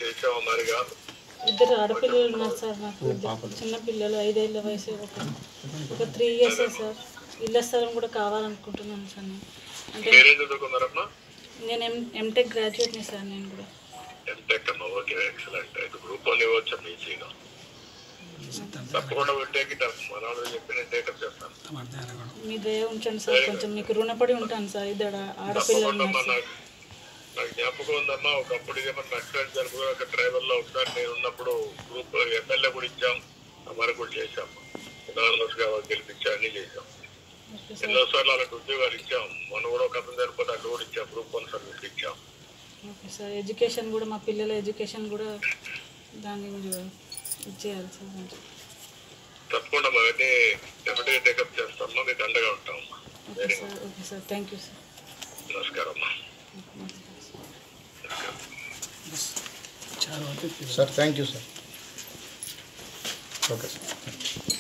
చేసావా మరిగా ఇద్దరు ఆడపిల్లలు ఉన్నారు సార్ నాకు ఇద్దరు చిన్న పిల్లలు ఐదేళ్ల వయసు ఒక ఒక త్రీ ఇయర్స్ సార్ ఇళ్ళ స్థలం కూడా కావాలనుకుంటున్నాను సార్ నేను అంటే మీరేం చదువుకున్నారమ్మా నేను ఎం ఎంటెక్ గ్రాడ్యుయేట్ని సార్ నేను కూడా ఎంటెక్ అమ్మా ఓకే ఎక్సలెంట్ అయితే గ్రూప్ వన్ ఇవ్వచ్చు మీసీలో తప్పకుండా టేక్ ఇట్ అప్ మనవాళ్ళు చెప్పిన టేకప్ చేస్తాను మీ దయ ఉంచండి సార్ కొంచెం మీకు రుణపడి ఉంటాను సార్ ఇద్దరు ఆడపిల్లలు తప్పకుండా ఉన్నారు అమ్మా సార్ నాకు నాకు జ్ఞాపకం ఉందమ్మా ఒకప్పుడు ఏమన్నా నక్సలైట్ జరుపు ఒక ట్రైబల్ లో ఒకసారి నేను ఉన్నప్పుడు గ్రూప్ ఎమ్మెల్యే కూడా ఇచ్చాం మరి కూడా చేశాం ఎనానమస్ గా గెలిపించా అన్ని చేశాం ఓకే సార్ ఎన్నోసార్లు అలాంటి ఉద్యోగాలు ఇచ్చాం మొన్న కూడా ఒక అతను సరిపోతే అక్కడ కూడా ఇచ్చాం గ్రూప్ వన్ సర్వీస్ ఇచ్చాం ఓకే సార్ ఎడ్యుకేషన్ కూడా మా పిల్లల ఎడ్యుకేషన్ కూడా దాన్ని మీరు ఇచ్చేయాలి సార్ కొంచెం తప్పకుండా అవన్నీ డెఫినెట్గా టేకప్ చేస్తామా మీకు అండగా ఉంటాం okay sir okay sir thank you sir నమస్కారం అమ్మా sir thank you sir okay sir